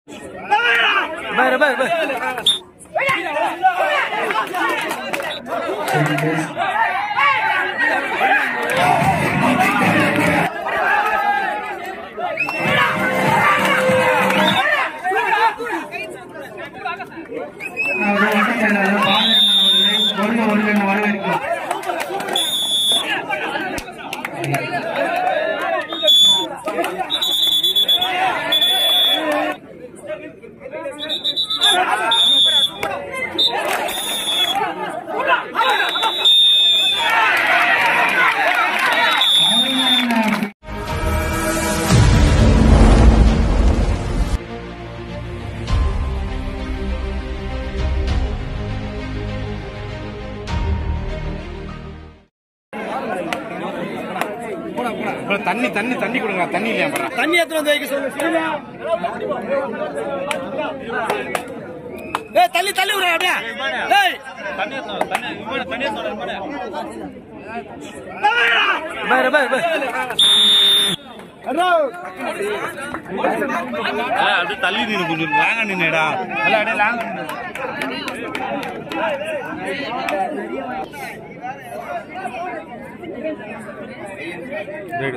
பாரு பாரு பாரு வருக வருக என வரவேற்கிறோம் தண்ணி தண்ணி தண்ணி கொடுங்க தண்ணி இல்லையா பண்றேன் தண்ணி எடுத்து வந்து வைக்க சொல்லு ஏய் தள்ளி தள்ளி விடுற அப்படியே ஏய் பாரு பாரு பாரு அப்படியே தள்ளி நின்று கொஞ்சம் லாங்க நின்னுடா அல்ல அப்படியே லாங்க நின்னு ரைடு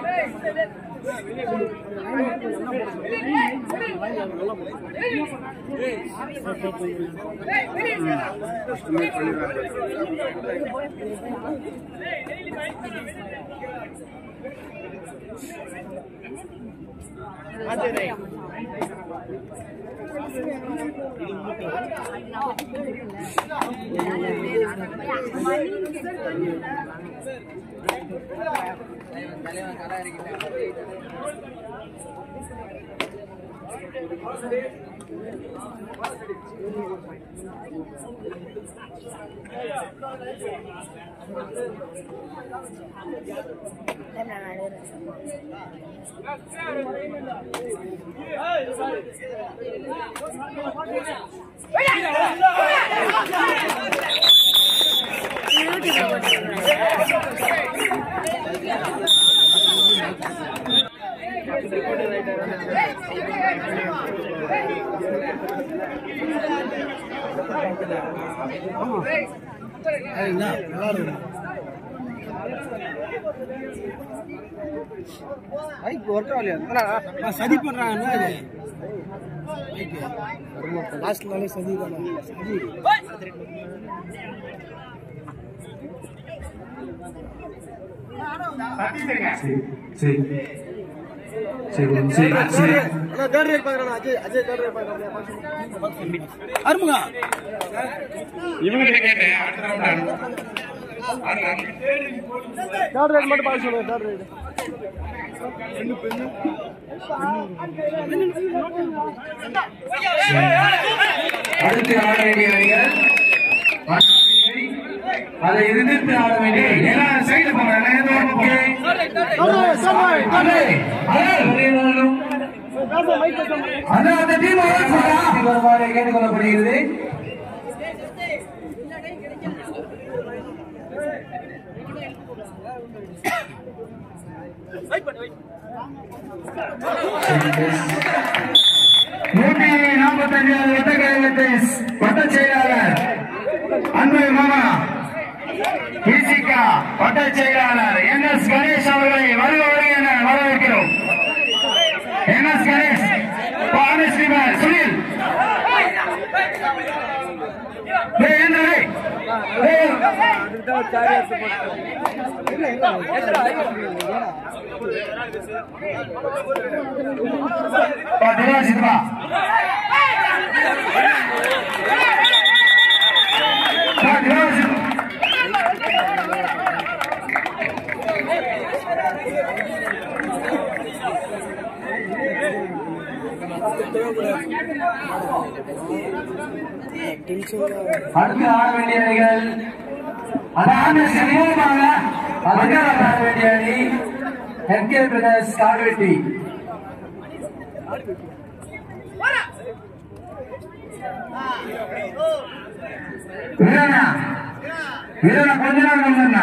மைக் ஒர்க் ஆகலையா சதி பண்றாங்க லாஸ்ட் நாளே சதி சதி சரி சரி சரி சரி தேர்ட் ரேட் பாக்குறான் அஜய் அஜய் தேர்ட் ரேட் பாக்குறான் அருமுகா இவங்கிட்ட கேட்டேன் அடுத்த round ஆடு. தேர்ட் ரேட் மட்டும் பார்க்க சொல்லுங்க தேர்ட் ரேட் அடுத்து ஆட வேண்டிய அணிகள் அதை எதிர்த்து ஆட வேண்டிய எல்லாம் சைடு போங்க அந்த டீம் வருமாறு கேட்டுக்கொள்ளப்படுகிறது நூற்றி நாற்பத்தஞ்சாவது வட்டக்கழகத்தை வட்ட செயலாளர் அன்பு மாமா பிசிகா வட்ட செயலாளர் என் எஸ் கணேஷ் அவர்களை வருக வருக என வரவேற்கிறோம் என் எஸ் கணேஷ் பானஸ்ரீமர் சுனில் டேய், என்ன டேய்? டேய். பா, திவாகர் சித்ரா. பா, திவாகர் சித்ரா. அடுத்து ஆட வேண்டிய அணிகள் அதாவது சமீபமாக அதுக்காக ஆட வேண்டிய அணி எம்கே பிரதர்ஸ் காடுவெட்டி வீரண்ணா வீரண்ணா கொஞ்ச நாள் வந்தா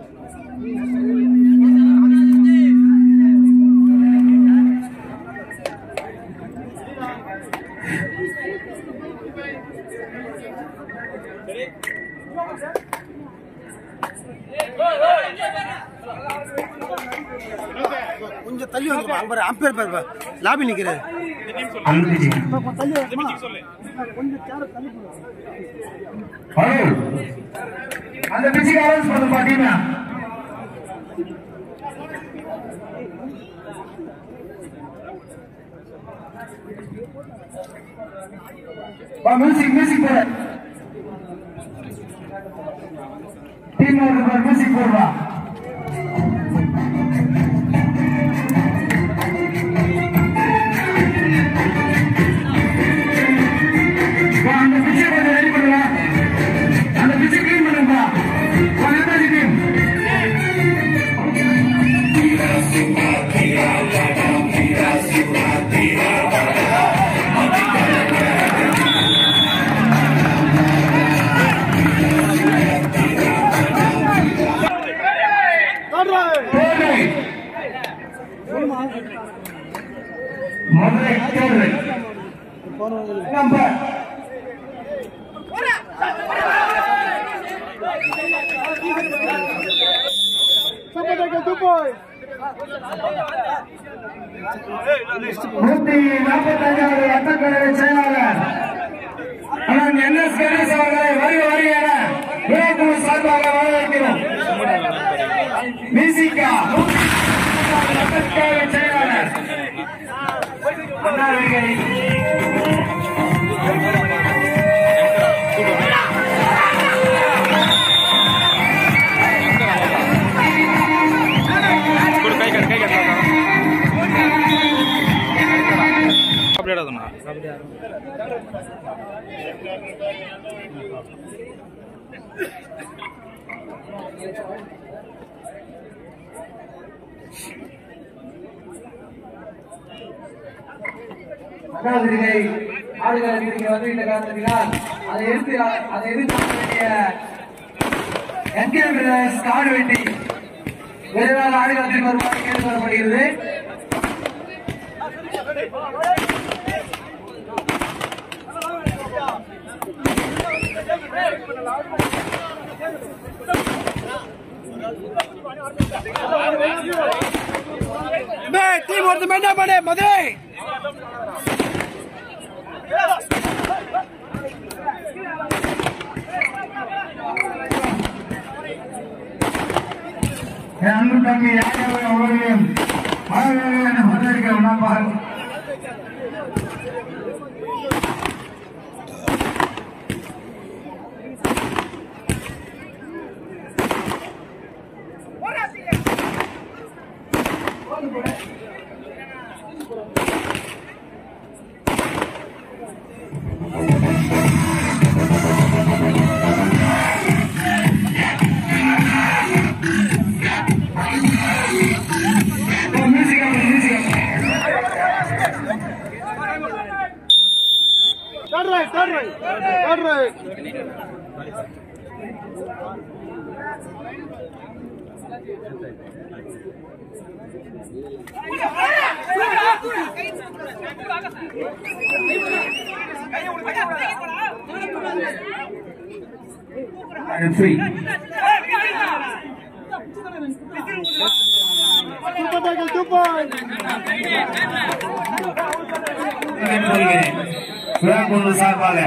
கொஞ்சம் தள்ளி வந்து அங்க பாரு அம்பேர் பாரு பாரு. லாபி நிக்கிறாரு அனுப்பிச்சு தள்ளி அம்மா. கொஞ்சம் சேர தள்ளி போடு. ஹலோ அந்த பிச்சுக்கு அலௌன்ஸ் பண்ணு பாத்தீங்கன்னா மியூசிக் மியூசிக் போட டீம் மியூசிக் போடுவா வா, அந்த பிச்சை கொஞ்சம் ரெடி பண்ணுவா அந்த பிச்சை கிளீன் பண்ணுங்கப்பா Netaji team third right Madurai third right number சப்போட்டா துப்பாய் நூத்தி நாற்பத்தஞ்சாவது வட்டக்கழக செயலாளர் அண்ணன் என் எஸ் கணேஷ் அவர்களை வருக வருக என விழாக்குழு சார்பாக வரவேற்கிறோம் மியூசிக்கா வட்டக்கழக செயலாளர் அண்ணா வருகை கொடு கை கட்டு கை கட்டு அப்படியே சொன்னா அண்ணாதிரிகை ஆளுநர் இங்கே வந்து இந்த காரணத்தினால் அதை எடுத்து அதை எதிர்க்க வேண்டிய என்கே பிரதர்ஸ் காடு வெட்டி விரைவாக ஆளுநருக்கு வருமாறு கேட்டுக்கொள்ளப்படுகிறது டீம் ஒருத்தர் மெயின்டைன் பண்ணு மதுரை என் அன்பு தம்பி யாதவ அவர்களையும் மாணவர்களையும் வரவேற்க உணப்பாக music music third right third right third right free சப்போட்டா துப்பாய் விழாக்குழு சார்பாக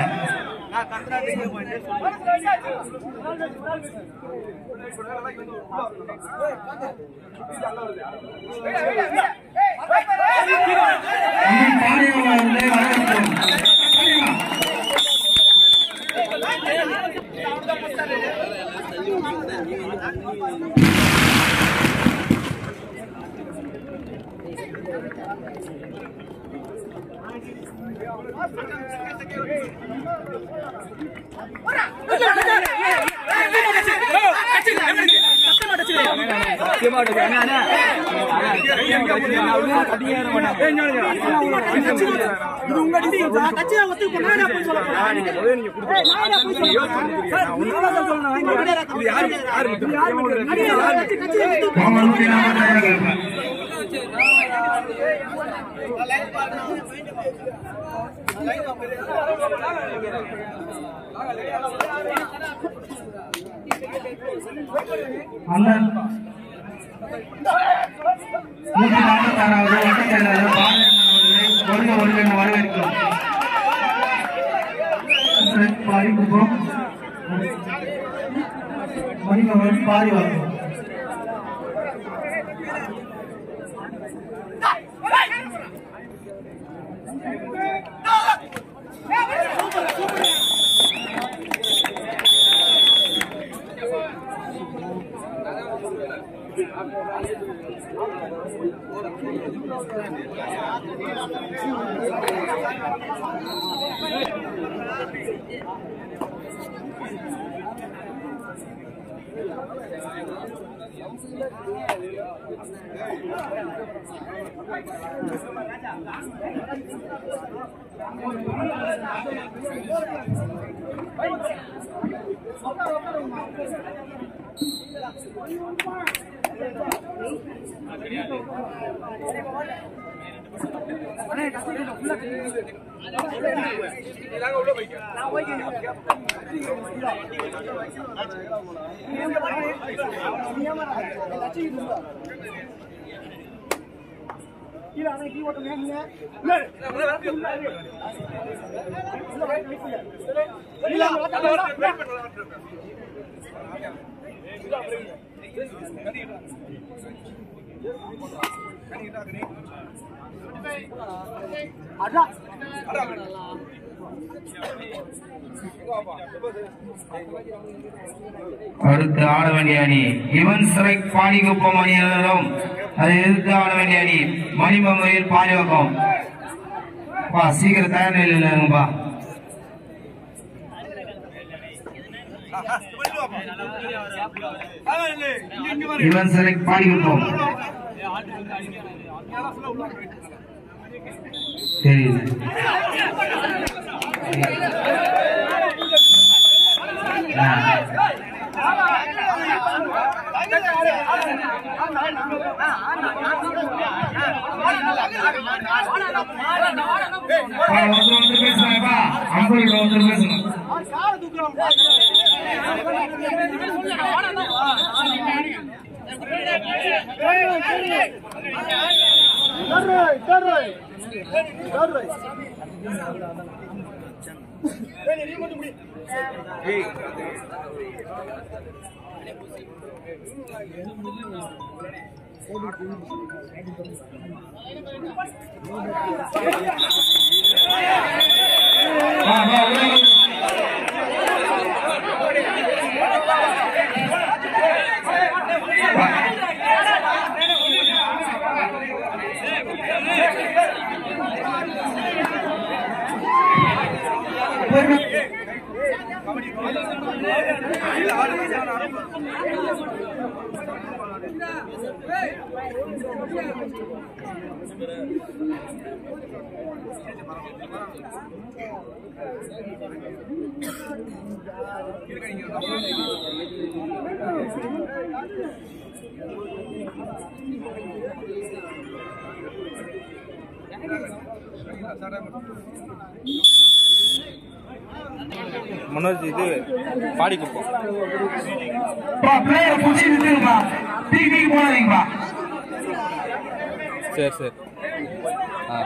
தம்பி பாண்டியன் அவர்களை வரவேற்கிறோம் இது உங்க டிசிஷன் சார் கட்சியை ஒத்துக்க நானே போய் சொல்ல போறேன் நானே போய் சொல்ல போறேன் நீங்க தான் சொல்லணும் இது யாரு யாரு கட்சி கட்சியை ஒத்துக்க நூற்றி நாற்பத்தி அண்ணன் நூற்றி நாற்பத்தி ஆறாவது வட்ட செயலாளர் பாரதிய அவர்களை ஒருங்க ஒருங்க வரவேற்கிறோம் பாரிக்குப்பம் மணிமகன் பாரி வரணும் அடுத்து ஆட வேண்டிய அணி இவன் ஸ்ட்ரைக் பாணிகுப்பம் அணியினரும் அதை எதிர்த்து ஆட வேண்டிய அணி மணிமமையில் பாலிவக்கம் பா சீக்கிரம் தயார் நிலையில் இருங்கப்பா இவன் ஸ்ட்ரைக் பாணிகுப்பம் தெரியுது ஒருத்தர் வந்து பேசுறாங்கப்பா அம்பது ஒருத்தர் பேசணும் வா, வா, உள்ள வா. மனோஜ் இது பாடி குப்பம் பா, பிள்ளைய புடிச்சு நிறுத்துங்கப்பா. தூக்கி தூக்கி போடாதீங்கப்பா. சரி சரி ஆ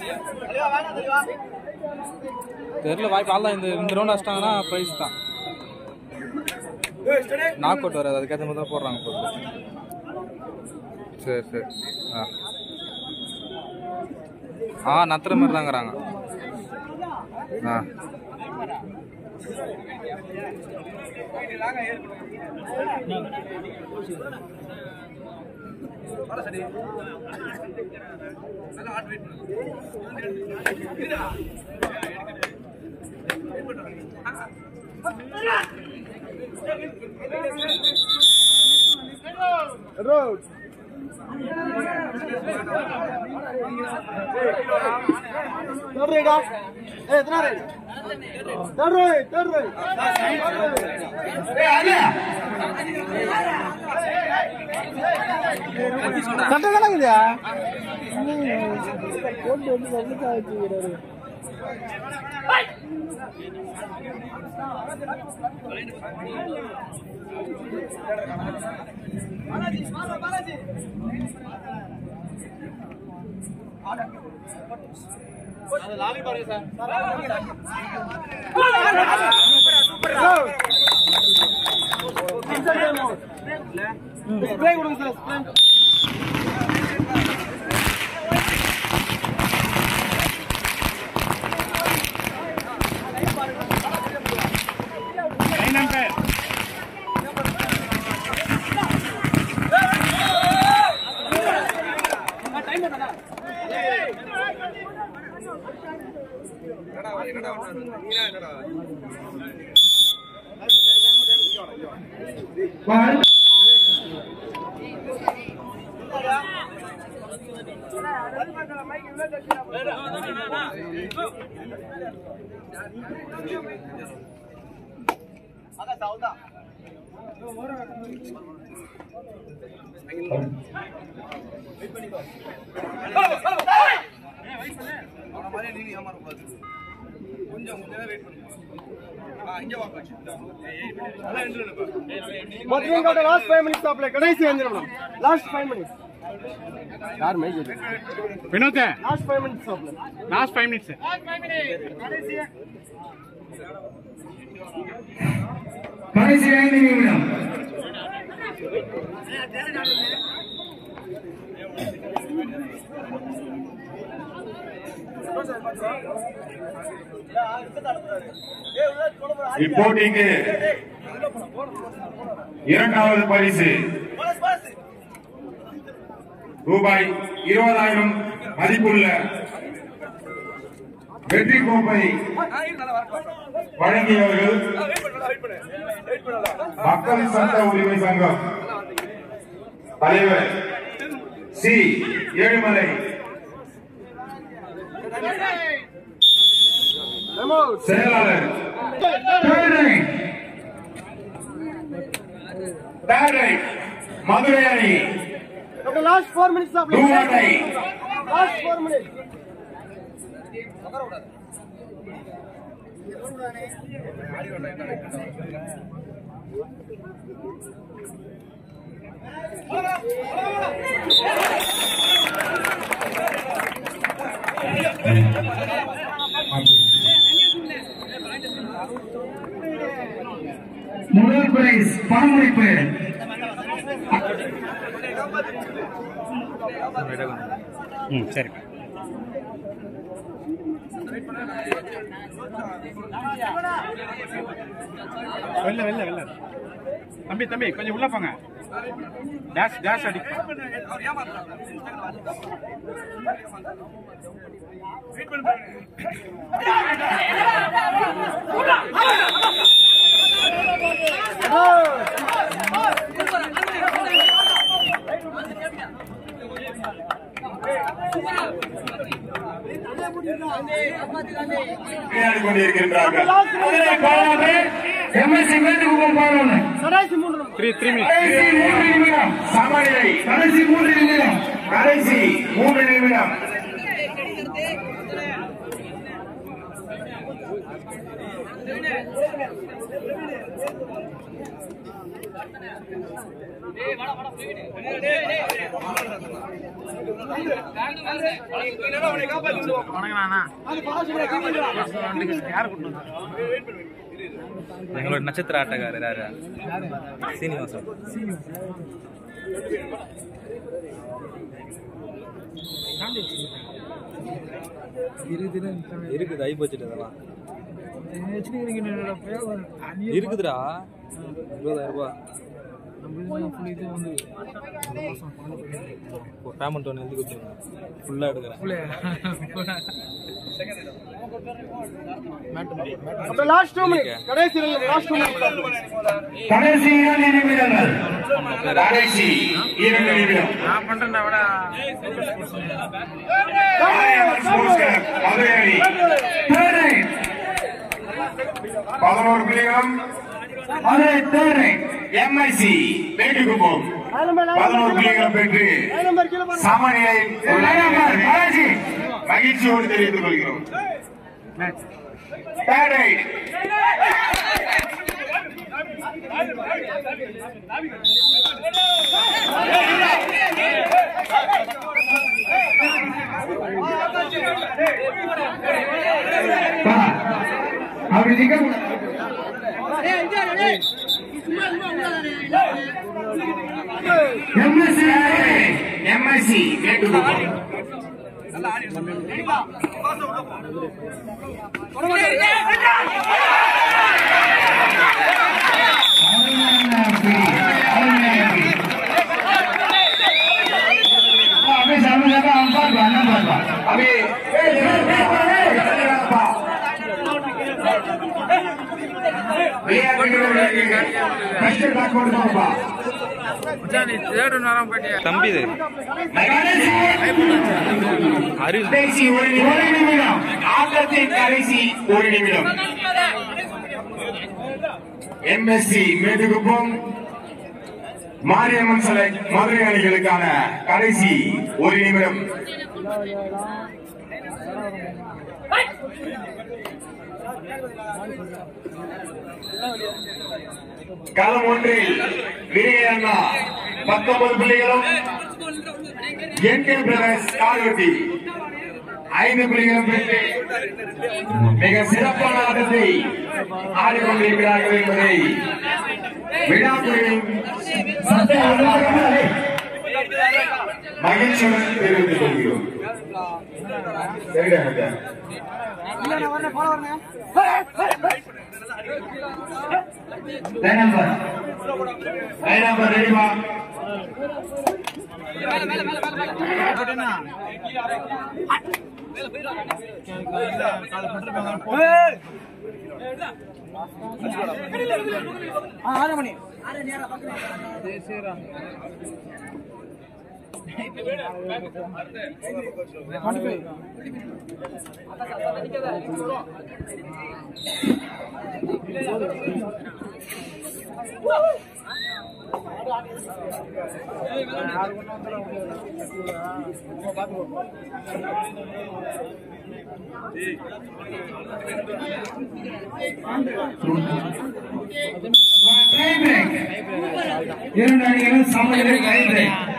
தெரியல வாய்ப்பு ஆள் இந்த இந்த ரவுண்ட் அடிச்சிட்டாங்கன்னா ப்ரைஸ் தான் நாக் அவுட் வராது அதுக்கேற்ற மாதிரி தான் போடுறாங்க போட்டு சரி சரி ஆ ஆ நத்துற மாதிரி தாங்கிறாங்க ஆ line umpire ball last five minutes ஆப்ல கடைசி அஞ்சு நிமிடம் லாஸ்ட் ஃபைவ் மினிட்ஸ் யார் மேய்க்கு வினோத் லாஸ்ட் ஃபைவ் மினிட்ஸ் ஆப்ல லாஸ்ட் ஃபைவ் மினிட்ஸ் கடைசி ஐந்து நிமிடம் இப்போட்டிக்கு இரண்டாவது பரிசு ரூபாய் இருபதாயிரம் மதிப்புள்ள வெற்றி கோப்பை வழங்கியவர்கள் மக்கள் சட்ட உரிமை சங்கம் தலைவர் சி ஏழுமலை செயலாளர் பேரை பேரை மதுரை அணி லாஸ்ட் ஃபோர் மினிட்ஸ் ஆப்ல தூவட்டை லாஸ்ட் ஃபோர் மினிட்ஸ் முதல் பிரைஸ் பணமுடிப்பு ம் சரி வெளில வெளில வெளில தம்பி தம்பி கொஞ்சம் உள்ள போங்க டேஷ் டேஷ் அடி விளையாடிக் கொண்டிருக்கின்றார்கள் மதுரை பாலாறு எம்எஸ்சி வேண்டுகோள் பாருங்க கடைசி மூணு நிமிடம் த்ரீ த்ரீ மினிட்ஸ் கடைசி மூன்று நிமிடம் சமநிலை கடைசி மூன்று நிமிடம் கடைசி மூன்று நிமிடம் ഞങ്ങളോട് നക്ഷത്ര ആട്ടക്കാരൻ ആരാ ശ്രീനിവാസൻ இருக்குது ஐ போச்சுட்டு இதெல்லாம் இருக்குதுடா இருபதாயிரம் ரூபாய் பேமெண்ட் ஒன்று எழுதி கொடுத்துருங்க ஃபுல்லாக எடுக்கிறேன் லாஸ்ட் டூ மினிட் கடைசி லாஸ்ட் டூ மினிட் கடைசி இரண்டு நிமிடங்கள் கடைசி இரண்டு நிமிடம் நான் பண்றேன்டா விட மாரியம்மன் ஸ்போர்ட்ஸ் கிளப் மதுரை அணி Third right. பதினோரு புள்ளிகளும் Madurai third right. MIC Vettukuppam பதினோரு புள்ளிகளும் பெற்று நம்பர் கீழே பாருங்க சமநிலையில் Line number, பாலாஜி. மகிழ்ச்சியோடு தெரிவித்துக் கொள்கிறோம் Third right. பா. அப்படி நிக்க கூடாது. MSC எம்ஐசி வேட்டுக்குப்பம் அருமையான பிடி. அருமையான பிடி. ஆ, அப்படியே சாமி சாமி, அவன் பாருப்பா, அண்ணன் பாருப்பா. அப்படியே ஏய், ஏய், ஏய், ஏய், ஏய், விளையாட்டு வீரர்களுக்கு first back கொடுப்பாங்கப்பா. நீ தேர்ட் நேரம் போயிட்டியா தம்பி இது அறிவு கடைசி ஒரு நிமிடம். ஒரு நிமிடம் ஆட்டத்தின் கடைசி ஒரு நிமிடம் எம்எஸ்சி மேட்டுக்குப்பம் மாரியம்மன் சிலை மதுரை அணிகளுக்கான கடைசி ஒரு நிமிடம் களம் ஒன்றில் விரிகை அண்ணா பத்தொன்பது புள்ளிகளும் என்கே பிரதர்ஸ் கால்வெட்டி ஐந்து புள்ளிகளும் பெற்று மிக சிறப்பான ஆட்டத்தை ஆடிக்கொண்டிருக்கிறார்கள் என்பதை விழாக்குழுவின் மகிழ்ச்சியுடன் தெரிவித்துக் கொள்கிறோம் சரிடா, Raja. Line number. Line number ரெடிமா ஆறு மணி Tie break. இரண்டு அணிகளும் சமநிலை tie break.